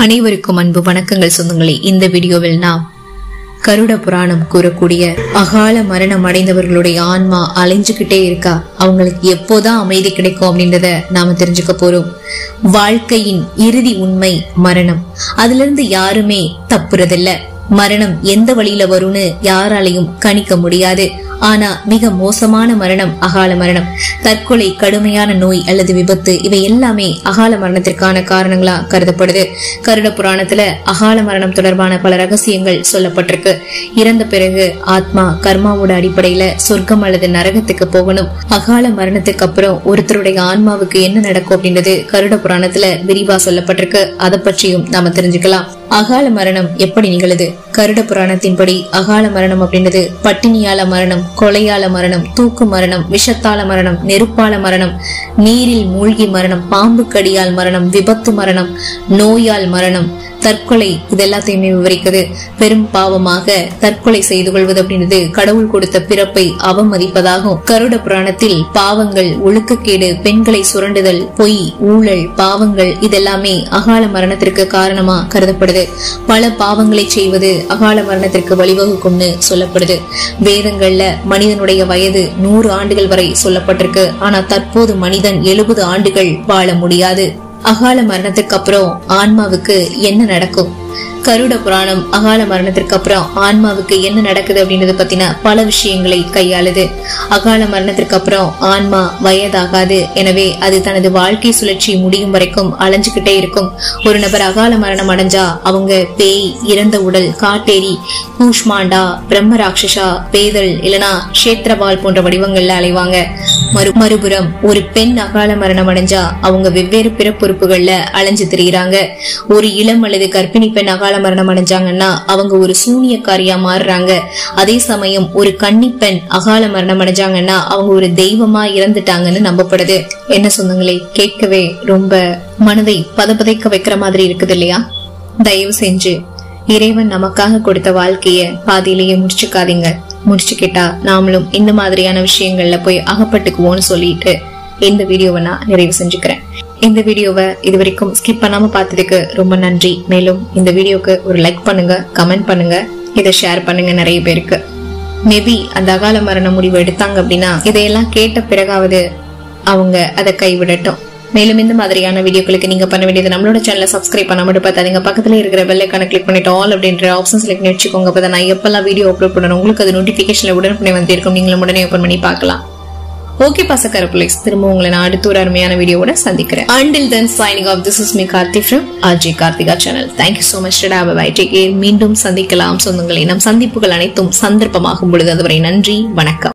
அனைவருக்கும் அன்பு வணக்கங்கள் சொந்தங்களே இந்த வீடியோவில் நாம் கருட புராணம் கூறக்கூடிய அகால மரணம் அடைந்தவர்களுடைய ஆன்மா அலைஞ்சுக்கிட்டே இருக்கா அவங்களுக்கு எப்போதான் அமைதி கிடைக்கும் அப்படின்றத நாம தெரிஞ்சுக்க போறோம் வாழ்க்கையின் இறுதி உண்மை மரணம் அதுல இருந்து யாருமே தப்புறதில்ல மரணம் எந்த வழியில வரும்னு யாராலையும் கணிக்க முடியாது ஆனா மிக மோசமான மரணம் அகால மரணம் தற்கொலை கடுமையான நோய் அல்லது விபத்து இவை எல்லாமே அகால மரணத்திற்கான காரணங்களா கருதப்படுது கருட புராணத்துல அகால மரணம் தொடர்பான பல ரகசியங்கள் சொல்லப்பட்டிருக்கு இறந்த பிறகு ஆத்மா கர்மாவோட அடிப்படையில சொர்க்கம் அல்லது நரகத்துக்கு போகணும் அகால மரணத்துக்கு அப்புறம் ஒருத்தருடைய ஆன்மாவுக்கு என்ன நடக்கும் அப்படின்றது கருட புராணத்துல விரிவா சொல்லப்பட்டிருக்கு அதை பற்றியும் நாம தெரிஞ்சுக்கலாம் அகால மரணம் எப்படி நிகழுது கருட புராணத்தின்படி அகால மரணம் அப்படின்றது பட்டினியால மரணம் கொலையால மரணம் தூக்கு மரணம் விஷத்தால மரணம் நெருப்பால மரணம் நீரில் மூழ்கி மரணம் பாம்பு கடியால் மரணம் விபத்து மரணம் நோயால் மரணம் தற்கொலை இது எல்லாத்தையுமே விவரிக்குது பெரும் பாவமாக தற்கொலை செய்து கொள்வது அப்படின்றது கடவுள் கொடுத்த பிறப்பை அவமதிப்பதாகும் கருட புராணத்தில் பாவங்கள் ஒழுக்கக்கேடு பெண்களை சுரண்டுதல் பொய் ஊழல் பாவங்கள் இதெல்லாமே அகால மரணத்திற்கு காரணமா கருதப்படுது பல பாவங்களை செய்வது அகால மரணத்திற்கு வழிவகுக்கும்னு சொல்லப்படுது வேதங்கள்ல மனிதனுடைய வயது நூறு ஆண்டுகள் வரை சொல்லப்பட்டிருக்கு ஆனா தற்போது மனிதன் எழுபது ஆண்டுகள் வாழ முடியாது அகால மரணத்துக்கு அப்புறம் ஆன்மாவுக்கு என்ன நடக்கும் கருட புராணம் அகால மரணத்திற்கு அப்புறம் ஆன்மாவுக்கு என்ன நடக்குது அப்படின்றத பத்தின பல விஷயங்களை கையாளுது அகால மரணத்திற்கு அப்புறம் ஆன்மா வயதாகாது எனவே அது தனது வாழ்க்கை சுழற்சி முடியும் வரைக்கும் அலைஞ்சுக்கிட்டே இருக்கும் ஒரு நபர் அகால மரணம் அடைஞ்சா அவங்க பேய் இறந்த உடல் காட்டேரி கூஷ்மாண்டா பிரம்ம ராட்சசா பேதல் இல்லனா கஷேத்திரவால் போன்ற வடிவங்கள்ல அலைவாங்க மறு மறுபுறம் ஒரு பெண் அகால மரணம் அடைஞ்சா அவங்க வெவ்வேறு பிறப்புறுப்புகள்ல அலைஞ்சு திரியிறாங்க ஒரு இளம் அல்லது கர்ப்பிணி பெண் அகால மரணம் அடைஞ்சாங்கன்னா அவங்க ஒரு சூனியக்காரியா மாறுறாங்க அதே சமயம் ஒரு கன்னி பெண் அகால மரணம் அடைஞ்சாங்கன்னா அவங்க ஒரு தெய்வமா இறந்துட்டாங்கன்னு நம்பப்படுது என்ன சொந்தங்களே கேட்கவே ரொம்ப மனதை பதபதைக்க வைக்கிற மாதிரி இருக்குது இல்லையா தயவு செஞ்சு இறைவன் நமக்காக கொடுத்த வாழ்க்கைய பாதியிலேயே முடிச்சுக்காதீங்க முடிச்சுக்கிட்டா நாமளும் இந்த மாதிரியான விஷயங்கள்ல போய் அகப்பட்டுக்குவோம்னு சொல்லிட்டு இந்த வீடியோவை நான் நிறைவு செஞ்சுக்கிறேன் இந்த வீடியோவை இது வரைக்கும் ஸ்கிப் பண்ணாம பார்த்ததுக்கு ரொம்ப நன்றி மேலும் இந்த வீடியோக்கு ஒரு லைக் பண்ணுங்க கமெண்ட் பண்ணுங்க இதை ஷேர் பண்ணுங்க நிறைய பேருக்கு மேபி அந்த அகால மரண முடிவு எடுத்தாங்க அப்படின்னா இதையெல்லாம் கேட்ட பிறகாவது அவங்க அதை கைவிடட்டும் மேலும் இந்த மாதிரியான வீடியோக்களுக்கு நீங்க பண்ண வேண்டியது நம்மளோட சேனலை சப்ஸ்கிரைப் பண்ண மட்டும் பார்த்தாதீங்க பக்கத்துல இருக்கிற பெல் ஐக்கான கிளிக் பண்ணிட்டு ஆல் அப்படின்ற ஆப்ஷன் செலக்ட் பண்ணி வச்சுக்கோங்க அப்போ நான் எப்பெல்லாம் வீடியோ அப்லோட் பண்ணணும் உங்களுக்கு அது நோட்டிபிகேஷன்ல உடனுக்குடனே வந்து இருக்கும் நீங்களும் உடனே ஓப்பன் பண்ணி பார்க்கலாம் ஓகே பாசக்கார பிள்ளைஸ் திரும்ப உங்களை நான் அடுத்த ஒரு அருமையான வீடியோவோட சந்திக்கிறேன் until then signing off this is me Karthi from RG Karthika channel thank you so much bye take மீண்டும் சந்திக்கலாம் சொந்தங்களை நம் சந்திப்புகள் அனைத்தும் சந்தர்ப்பமாகும் பொழுது அதுவரை நன்றி வணக்கம்